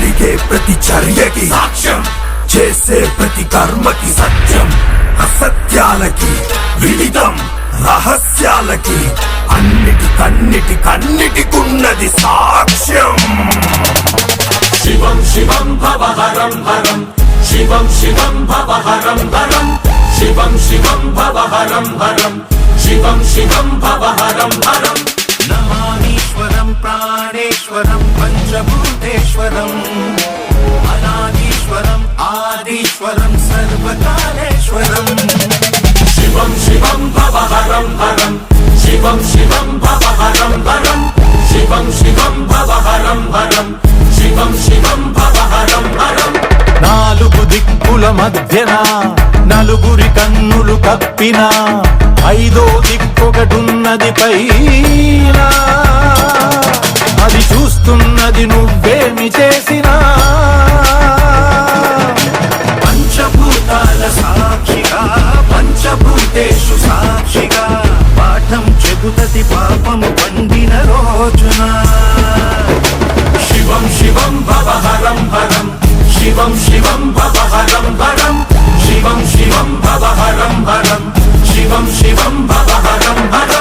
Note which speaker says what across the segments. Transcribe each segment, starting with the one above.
Speaker 1: జరిగే ప్రతి చర్యకి సాక్ష్యం చేసే ప్రతి కర్మకి సత్యం అసత్యాలకి విదితం రహస్యాలకి అన్నిటి కన్నిటి కన్నిటికున్నది సాక్ష్యం
Speaker 2: శివం శివం భవహరం హరం శివం శివం భవహరం హరం శివం శివం భవహరం హరం శివం శివం భవహరం హరం
Speaker 3: నమామీశ్వరం ప్రాణేశ్వరం పంచభూతేశ్వరం అనాదీశ్వరం ఆదీశ్వరం సర్వకాలేశ్వరం
Speaker 2: శివం శివం భవహరం హరం శివం శివం భవహరం హరం శివం శివం భవహరం హరం శివం శివం భవహరం హరం
Speaker 3: నాలుగు దిక్కుల మధ్యన నలుగురి కన్నులు కప్పిన ఐదో దిక్కొకటున్నది పైన అది చూస్తున్నది నువ్వేమి చేసినా పంచభూతాల సాక్షిగా పంచభూతేషు సాక్షిగా పాఠం చెబుతది పాపము పండిన రోజున
Speaker 2: శివం శివం భవహరం హరం శివం శివం భవహరం హరం శివం శివం భవహరం హరం శివం శివం భవహరం హరం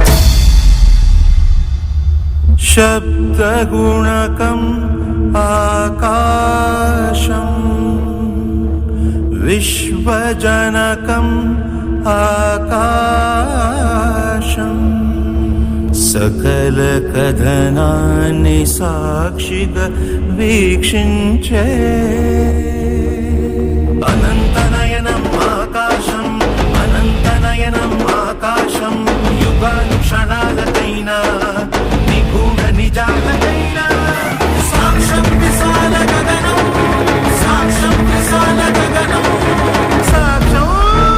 Speaker 3: శబ్దగుణకం ఆకాశం విశ్వజనకం ఆకాశం సకల కథనాన్ని సాక్షిగా వీక్షించే అనంతనయనం ఆకాశం అనంతనయనం ఆకాశం యుగాలు క్షణాలకైనా నిగూఢ నిజాలకైనా సాక్ష్యం విశాల గగనం సాక్ష్యం విశాల గగనం సాక్ష్యం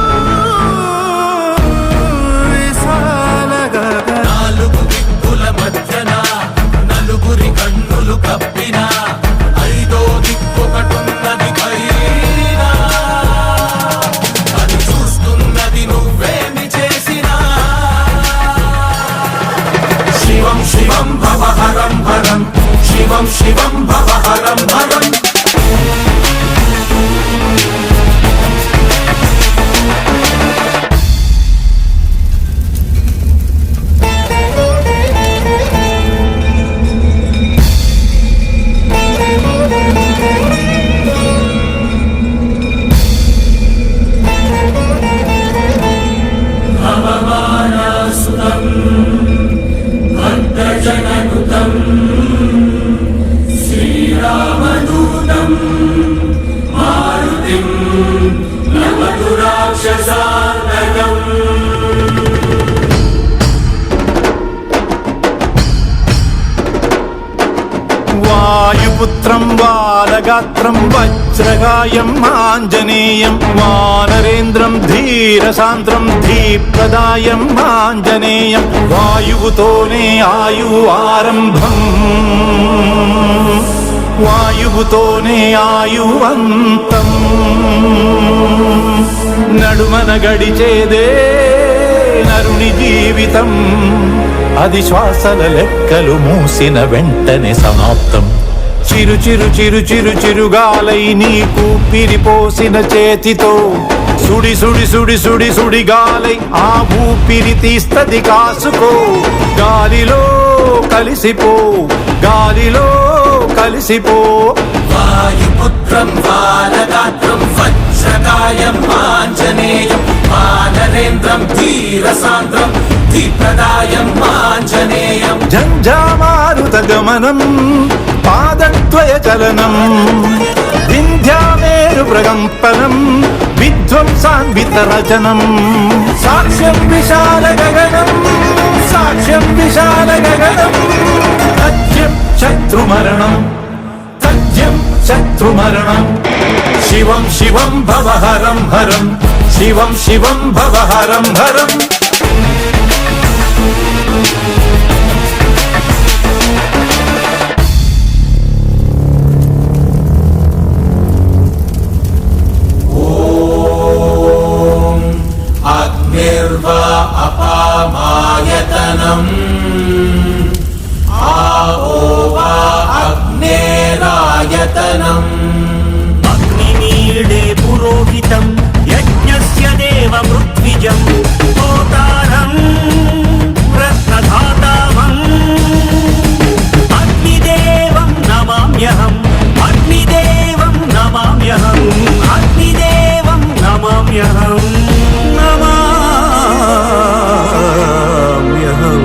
Speaker 3: విశాల గగనం
Speaker 2: నాలుగు దిక్కుల మధ్యన నలుగురి కన్నులు కప్పిన ఐదో దిక్కొకటున్నది పైన అది చూస్తున్నది నువ్వేమి చేసినా శివం శివం భవహరం హరం శివం శివం భవహరం హరం భక్తజననుతం శ్రీరామదూతం మారుతిం నమతు రాక్షసాంతకం
Speaker 3: వాయుపుత్రం బాలగాత్రం వజ్రగాయం ఆంజనేయం వానరేంద్రం ధీరసాంద్రం ధీప్రదాయం ఆంజనేయం వాయువుతోనే ఆయువు ఆరంభం వాయువుతోనే ఆయువంతం నడుమన గడిచేదే నరుని జీవితం అది శ్వాసల లెక్కలు మూసిన వెంటనే సమాప్తం చిరు చిరు చిరు చిరు చిరుగాలై నీకు పిరిపోసిన చేతితో సుడి సుడి సుడి సుడి సుడి గాలై ఆ ఊపిరి తీస్తది కాసుకో గాలిలో కలిసిపో గాలిలో కలిసిపో
Speaker 2: వాయుపుత్రం బాలగాత్రం వజ్రకాయం ఆంజనేయం వానరేంద్రం ధీరసాంద్రం ధీప్రదాయం ఆంజనేయం
Speaker 3: జంఝామారుత గమనం పాదద్వయ చలనం వింధ్యామేరు ప్రకంపనం విధ్వంసాన్విత రచనం సాక్ష్యం విశాల గగనం సాక్ష్యం విశాల గగనం తథ్యం శత్రుమరణం తథ్యం శత్రుమరణం శివం శివం భవహరం హరం శివం శివం భవహరం హరం
Speaker 2: అగ్నిర్వా అపామాయతనం ఆవో వా అగ్నేరాయ यतनम्
Speaker 4: అగ్నిమీడే పురోహితం యజ్ఞస్య దేవ మృత్విజం హోతారం రత్నధాతావం అగ్నిదేవం నమామ్యహం అగ్నిదేవం నమామ్యహం అగ్నిదేవం నమామ్యహం నమామ్యహం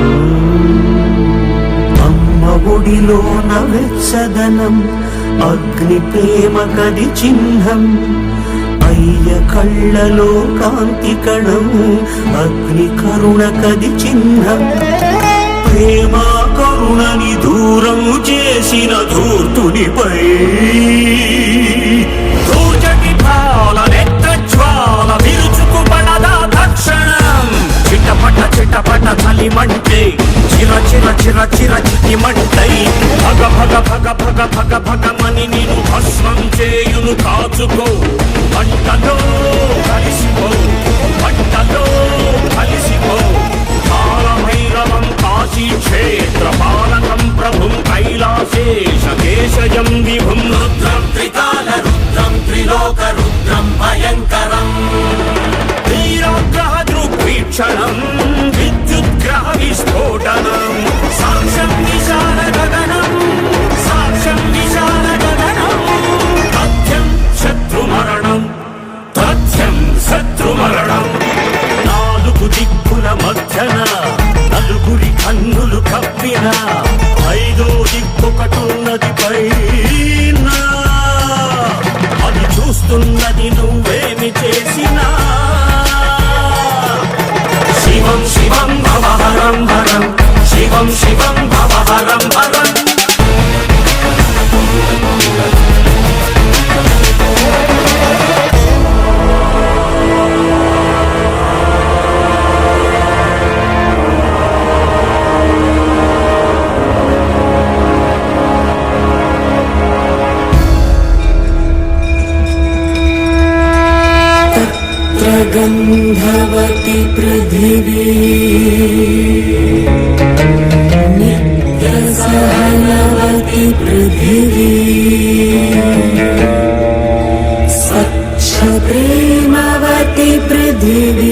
Speaker 4: అమ్మ ఒడిలో నవెచ్చదనం అగ్ని ప్రేమ కది చిహ్నం అయ్య కళ్ళలో కాంతి కణం అగ్ని కరుణ కది చిహ్నం ప్రేమ కరుణని దూరం చేసిన ధూర్తునిపై దూచటి పాల నెత్ర జ్వాల విరుచుకుపడదా తక్షణం చిటపట చిటపట చలిమంటే చిర చిర చిర చిర చిటిమంటై భగ భగ భగ భగ భగ భగమని నేను భస్మం చేయును కాచుకో మంటలో కలిసిపో మంటలో కలిసిపో కాలభైరవం కాశీ క్షేత్ర పాలకం ప్రభుం కైలాసేశ కేశయం విభుం రుద్రం
Speaker 2: त्रिकाल रुद्रम् त्रिलोकरुद्रम् भयङ्करम्
Speaker 4: వీరాగ్రహ దృగ్వీక్షణం విద్యుద్గ్రహ విస్ఫోటనం సాక్ష్యం విశాల గగనం సాక్ష్యం విశాల గగనం తథ్యం శత్రుమరణం తథ్యం శత్రుమరణం నాలుగు దిక్కుల మధ్యన నలుగురి కన్నులు కప్పిన ఐదో దిక్కొకటున్నది పైన అది చూస్తున్నది నువ్వేమి చేసినా శివం శివం భవహరం హరం శివం శివం భవహరం హరం
Speaker 5: गन्धवति पृथिवी नित्यसहनवति पृथिवी स्वच्छप्रेमवति पृथिवी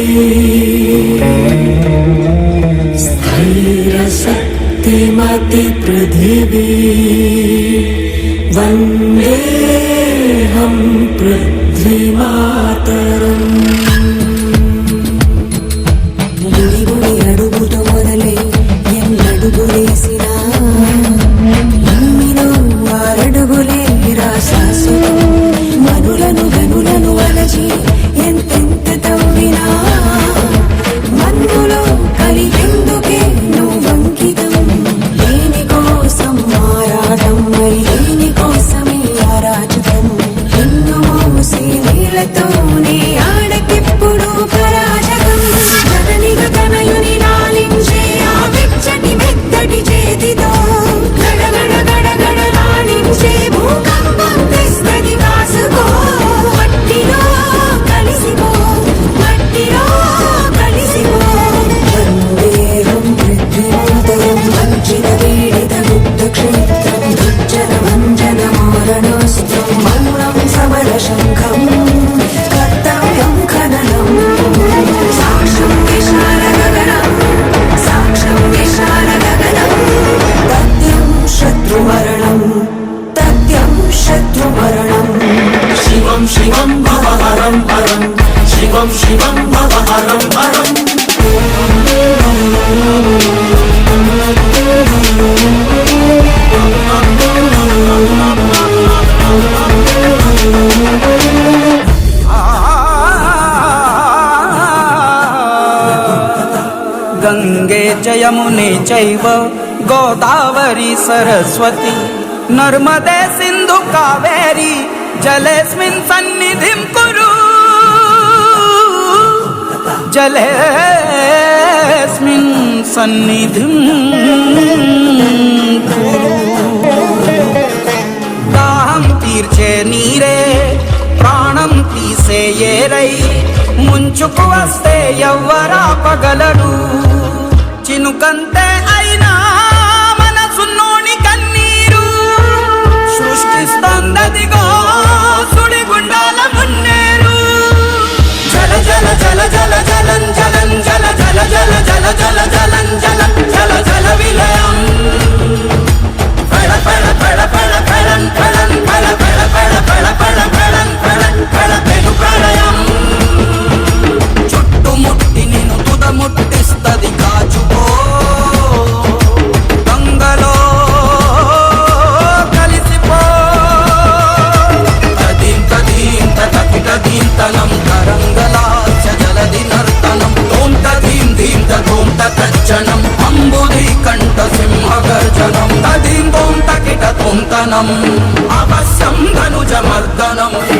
Speaker 5: स्थैरशक्तिमति पृथिवी वन्देऽहं पृथ्वीमातरम् గుడి గుడి అడుగుతో మొదలై ఎన్నడుగులేసినా నమ్మిను ఆరడుగులే శాశ్వతం మనులను గనులను వలచి ఎంతెంత తవ్వినా మన్నులో కలిగెందుకే నువ్వు అంకితం దేని కోసం ఆరాటం మరి దేని కోసమే ఆరాజకం ఎన్ను మోసి నీళ్ళతోనే ఆడకిప్పుడు పరాజకం జననిగ తనయుని లాలించే ఆ వెచ్చటి మెత్తటి చేతితో గడగడ గడగడ లాలించే భూకంపం తెస్తది కాసుకో మట్టిలో కలిసిపో మట్టిలో కలిసిపో వందేహం పృథ్వీమంతరం వంచిత పీడిత గుప్త క్షేత్రం దుర్జన భంజన మారణాస్త్రం మౌనం సమర శంఖం కర్తవ్యం ఖననం సాక్ష్యం విశాల గగనం సాక్ష్యం విశాల గగనం తథ్యం శత్రుమరణం తథ్యం శత్రుమరణం
Speaker 2: शिवं शिवं भवहरं हरम् शिवं शिवं भवहरं हरम्
Speaker 6: गङ्गे च यमुने चैव गोदावरी सरस्वती नर्मदे सिन्धु कावेरी जलेऽस्मिन् सन्निधिं कुरु जलेऽस्मिन् सन्निधिं कुरु దాహం తీర్చే నీరే ప్రాణం తీసే ఏరై ముంచుకు వస్తే ఎవ్వరాపగలడు చినుకంతే అయినా మనసున్నోని కన్నీరు సృష్టిస్తోంద అవశ్యం ధనుజమర్దనం